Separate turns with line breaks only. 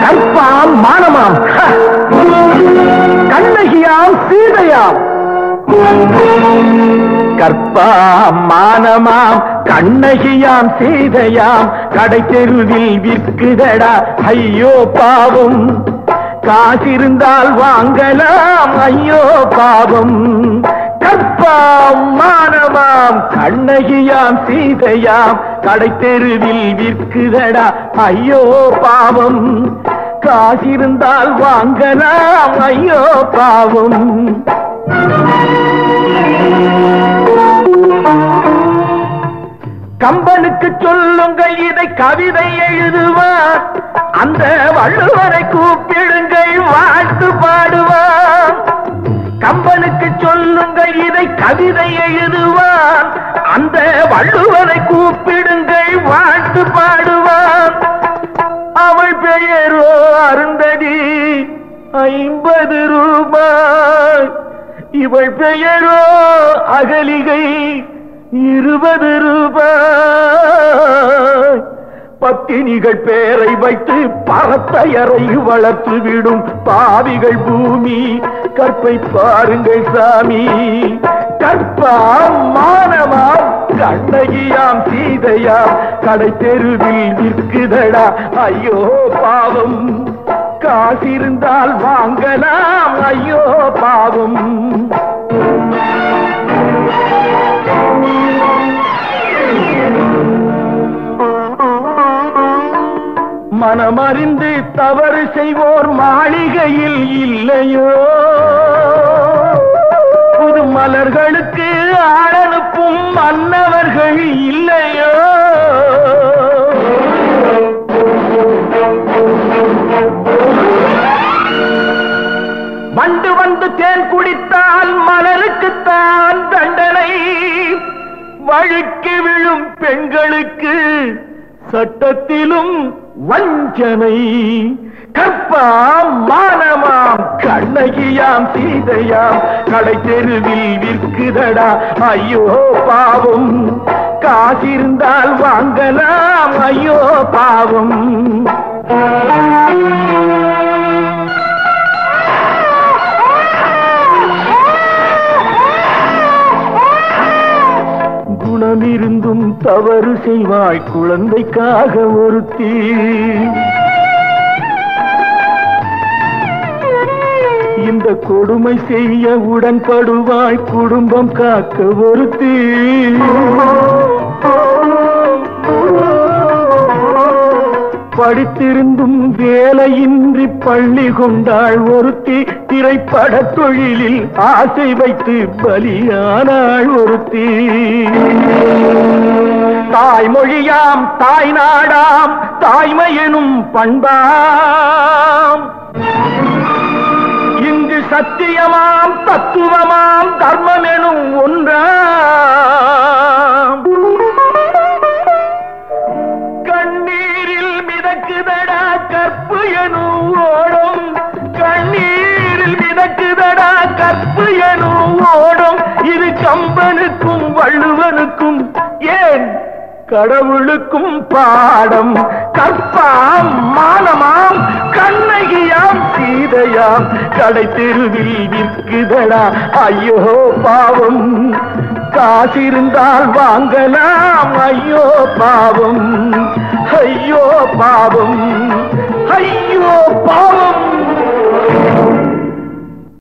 கற்பாம் மானமாம் ஹ! கண்ணகியாம் சீதையாம் கற்பாம் மானமாம் கண்ணகியாம் சீதையாம் கடை தெருவில் விற்குதடா ஐயோ பாவம் காசிருந்தால் வாங்கலாம் ஐயோ பாவம் கற்பாம் மானமாம் கண்ணகியாம் சீதையாம் கடை தெருவில் விற்குதடா ஐயோ பாவம் காசிருந்தால் வாங்கலாம் ஐயோ பாவம் கம்பனுக்கு சொல்லுங்கள் இதை கவிதை எழுதுவார் அந்த வள்ளுவரை கூப்பிடுங்கள் வாழ்த்து பாடுவார் கம்பனுக்கு சொல்லுங்கள் இதை கவிதை எழுதுவார் அந்த வள்ளுவரை கூப்பிடுங்கள் வாழ்த்து பாடுவார் அவள் பெயரோ அருந்ததி ஐம்பது ரூபாய் இவள் பெயரோ அகலிகை இருபது ரூபாய் பத்தினிகள் பேரை வைத்து பரத்தையரை வளர்த்து விடும் பாவிகள் பூமி கற்பை பாருங்கள் சாமி கற்பாம் மானவாம் கண்ணகியாம் சீதையாம் கடை தெருவில் விற்குதடா ஐயோ பாவம் காசிருந்தால் வாங்கலாம் ஐயோ பாவம் மனமறிந்து தவறு செய்வோர் மாளிகையில் இல்லையோ புது மலர்களுக்கு ஆளனுப்பும் மன்னவர்கள் இல்லையோ வண்டு வந்து தேன் குடித்தால் மலருக்குத்தான் தண்டனை வழுக்கி விழும் பெண்களுக்கு சட்டத்திலும் வஞ்சனை கற்பாம் மானமாம் கண்ணகியாம் சீதையாம் கடை தெருவில் விற்குதடா ஐயோ பாவம் காசிருந்தால் வாங்கலாம் ஐயோ பாவம் குணமிருந்தும் தவறு செய்வாய் குழந்தைக்காக ஒருத்தி இந்த கொடுமை செய்ய உடன்படுவாய் குடும்பம் காக்க ஒருத்தி படித்திருந்தும் வேலையின்றி பள்ளி கொண்டாள் ஒருத்தி திரைப்பட தொழிலில் ஆசை வைத்து பலியானாள் ஒருத்தி தாய்மொழியாம் தாய் நாடாம் தாய்மையெனும் பண்பாம் இங்கு சத்தியமாம் தத்துவமாம் தர்மமெனும் ஒன்றாம் கண்ணீரில் மிதக்குதடா கற்பு எனும் ஓடும் கண்ணீரில் மிதக்குதடா கற்பு எனும் ஓடும் இது கம்பனுக்கும் வள்ளுவனுக்கும் ஏன் கடவுளுக்கும் பாடம் கற்பாம் மானமாம் கண்ணகியாம் சீதையாம் கடை தெருவில் விற்குதடா ஐயோ பாவம் காசிருந்தால் வாங்கலாம் ஐயோ பாவம் ஐயோ பாவம்